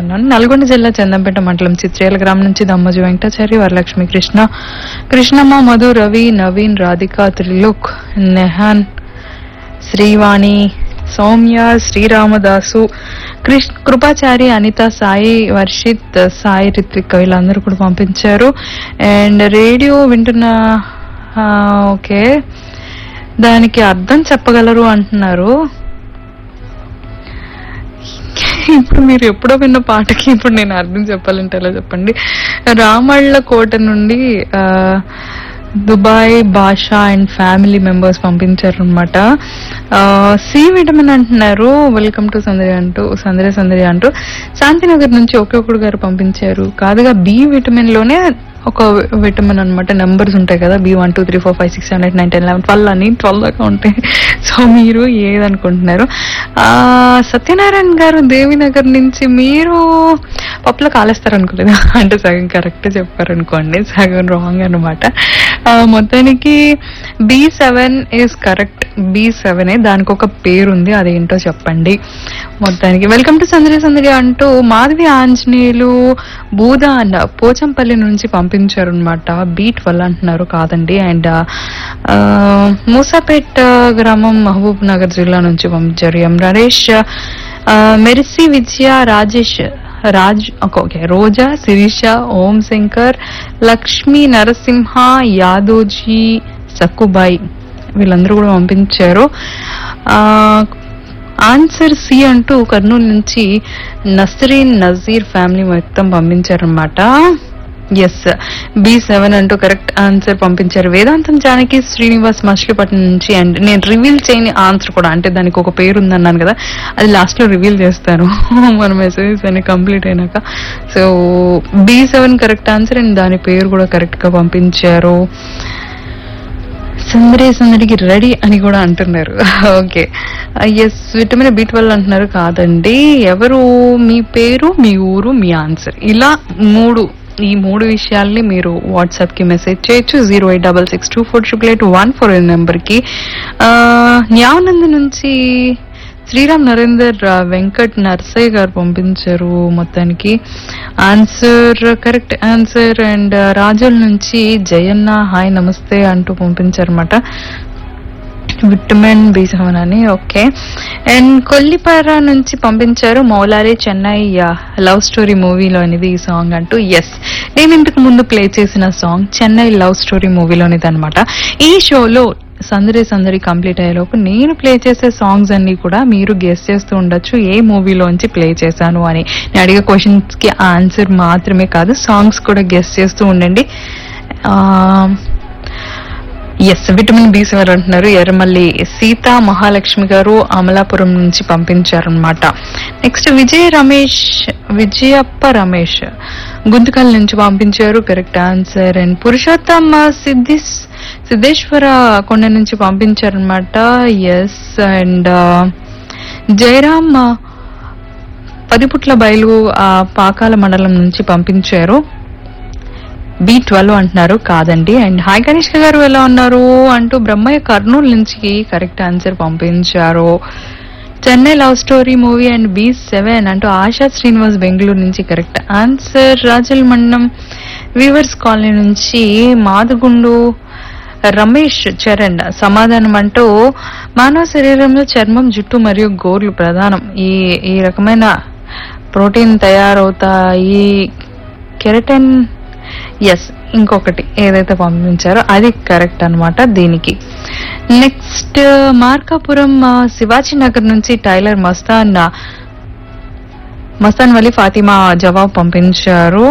అనుకున్నాను నల్గొండ జిల్లా చందంపేట మండలం చిత్రేల గ్రామం నుంచి దమ్మజు వెంకటాచారి వరలక్ష్మి కృష్ణ కృష్ణమ్మ మధు రవి నవీన్ రాధిక త్రిలోక్ నెహాన్ శ్రీవాణి సౌమ్య శ్రీరామదాసు కృష్ణ కృపాచారి అనిత సాయి వర్షిత్ సాయి రిత్విక్ వీళ్ళందరూ కూడా పంపించారు అండ్ రేడియో వింటున్న ఆ, ఓకే దానికి అర్థం చెప్పగలరు అంటున్నారు ఇప్పుడు మీరు ఎప్పుడో విన్న పాటకి ఇప్పుడు నేను అర్థం చెప్పాలంటే ఎలా చెప్పండి రామళ్ళ కోట నుండి ఆ, దుబాయ్ భాష అండ్ ఫ్యామిలీ మెంబర్స్ పంపించారు అనమాట సి విటమిన్ అంటున్నారు వెల్కమ్ టు సందరి అంటూ సందరి సందరి అంటూ శాంతినగర్ నుంచి ఒక్కొక్కడు గారు పంపించారు కాదుగా బి విటమిన్ లోనే ఒక విటమిన్ అన్నమాట నెంబర్స్ ఉంటాయి కదా B one two three four five six seven eight nine ten eleven twelve అని ట్వెల్వ్ దాకా ఉంటాయి సో మీరు ఏదనుకుంటున్నారు ఆ, సత్యనారాయణ గారు దేవినగర్ నుంచి మీరు పప్పులో కాలేస్తారు అనుకోలేదు అంటే సగం కరెక్ట్ చెప్పారు అనుకోండి సగం రాంగ్ అనమాట మొత్తానికి B seven is correct B seven దానికి ఒక పేరు ఉంది అదేంటో చెప్పండి మొత్తానికి వెల్కమ్ టు సందడి సందడి అంటూ మాధవి ఆంజనేయులు బూద అండ్ పోచంపల్లి నుంచి పంపించారు అనమాట బీ ట్వెల్వ్ అంటున్నారు కాదండి అండ్ మూసాపేట్ గ్రామం మహబూబ్ నగర్ జిల్లా నుంచి పంపించారు ఎం నరేష్ ఆ, మెరిసి విజయ రాజేష్ రాజ్ ఓకే రోజా శిరీష ఓం శంకర్ లక్ష్మీ నరసింహ యాదోజీ సక్కుబాయి వీళ్ళందరూ కూడా పంపించారు ఆ, ఆన్సర్ సి అంటూ కర్నూలు నుంచి నస్రీన్ నజీర్ ఫ్యామిలీ మొత్తం పంపించారనమాట ఎస్ బి సెవెన్ అంటూ కరెక్ట్ ఆన్సర్ పంపించారు వేదాంతం జానకి శ్రీనివాస్ మచిలీపట్నం నుంచి అండ్ నేను రివీల్ చేయని ఆన్సర్ కూడా అంటే దానికి ఒక పేరు ఉందన్నాను కదా అది లాస్ట్ లో రివీల్ చేస్తాను మన మెసేజెస్ అన్ని కంప్లీట్ అయినాక so B seven correct answer and దాని పేరు కూడా కరెక్ట్ గా పంపించారు సందడి సందడికి రెడీ అని కూడా అంటున్నారు okay yes vitamin B twelve అంటున్నారు కాదండి ఎవరు మీ పేరు మీ ఊరు మీ ఆన్సర్ ఇలా మూడు ఈ మూడు విషయాల్ని మీరు వాట్సాప్ కి మెసేజ్ చేయొచ్చు zero eight double six two four triple eight one four number కి న్యావనంద నుంచి శ్రీరామ్ నరేందర్ ఆ, వెంకట్ నర్సయ్య గారు పంపించారు మొత్తానికి ఆన్సర్ కరెక్ట్ ఆన్సర్ అండ్ రాజుల నుంచి జయన్న హాయ్ నమస్తే అంటూ పంపించారన్నమాట విటమిన్ బి సెవెన్ అని ఓకే అండ్ కొల్లిపార నుంచి పంపించారు మౌలారే చెన్నై లవ్ స్టోరీ మూవీలోనిది ఈ సాంగ్ అంటూ ఎస్ నేను ఇంతకు ముందు ప్లే చేసిన సాంగ్ చెన్నై లవ్ స్టోరీ మూవీలోనిది అనమాట ఈ షోలో సందడి సందడి కంప్లీట్ అయ్యేలోపు నేను ప్లే చేసే సాంగ్స్ అన్ని కూడా మీరు గెస్ట్ చేస్తూ ఉండొచ్చు ఏ మూవీలోంచి ప్లే చేశాను అని నేను అడిగే క్వశ్చన్స్ కి ఆన్సర్ మాత్రమే కాదు సాంగ్స్ కూడా గెస్ట్ చేస్తూ ఉండండి ఆ, ఎస్ విటమిన్ బి సెవెన్ అంటున్నారు ఎర్రమల్లి సీతా మహాలక్ష్మి గారు అమలాపురం నుంచి పంపించారనమాట నెక్స్ట్ విజయ రమేష్ విజయప్ప రమేష్ గుంతకల్ నుంచి పంపించారు కరెక్ట్ ఆన్సర్ అండ్ పురుషోత్తమ్ సిద్ధిస్ సిద్ధేశ్వర కొండ నుంచి పంపించారనమాట ఎస్ అండ్ జయరామ్ పదిపుట్ల బయలు ఆ, పాకాల మండలం నుంచి పంపించారు బి ట్వెల్వ్ అంటున్నారు కాదండి అండ్ హాయ్ కనిష్క గారు ఎలా ఉన్నారు అంటూ బ్రహ్మయ్య కర్నూలు నుంచి కరెక్ట్ ఆన్సర్ పంపించారు Chennai love story movie and B seven అంటూ ఆశా శ్రీనివాస్ బెంగళూరు నుంచి కరెక్ట్ ఆన్సర్ రాజల్ మండలం వీవర్స్ కాలనీ నుంచి మాదుగుండు రమేష్ చరణ్ సమాధానం అంటూ మానవ శరీరంలో చర్మం జుట్టు మరియు గోర్లు ప్రధానం ఈ ఈ రకమైన ప్రోటీన్ తయారవుతాయి కెరటన్ ఎస్ ఇంకొకటి ఏదైతే పంపించారో అది కరెక్ట్ అన్నమాట దీనికి నెక్స్ట్ మార్కాపురం ఆ, శివాజీ నగర్ నుంచి టైలర్ మస్తాన్ ఆ, మస్తాన్ వలి ఫాతిమా జవాబు పంపించారు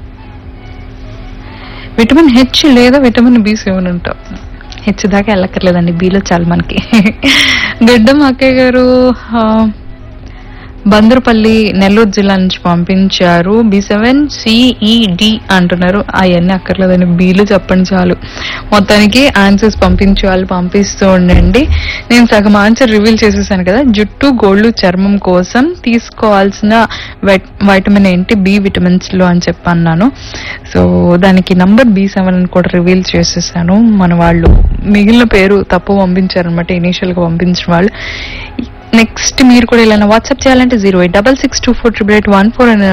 విటమిన్ హెచ్ లేదా విటమిన్ బి సెవెన్ ఉంటాం హెచ్ దాకా వెళ్ళక్కర్లేదండి బిలో చాలు మనకి గడ్డం అక్కయ్య గారు ఆ, బందరపల్లి నెల్లూరు జిల్లా నుంచి పంపించారు బి సెవెన్ సిఈడి అంటున్నారు అవన్నీ అక్కర్లేదండి బీలు చెప్పండి చాలు మొత్తానికి ఆన్సర్స్ పంపించే వాళ్ళు పంపిస్తూ ఉండండి నేను సగం ఆన్సర్ రివీల్ చేసేసాను కదా జుట్టు గోళ్ళు చర్మం కోసం తీసుకోవాల్సిన వైట్- వైటమిన్ ఏంటి బి విటమిన్స్ లో అని చెప్పన్నాను సో దానికి నంబర్ బి సెవెన్ అని కూడా రివీల్ చేసేసాను మన వాళ్ళు మిగిలిన పేరు తప్పు పంపించారనమాట ఇనీషియల్ గా పంపించిన వాళ్ళు నెక్స్ట్ మీరు కూడా ఇలా వాట్సాప్ చేయాలంటే zero eight double six two four triple eight one four అనే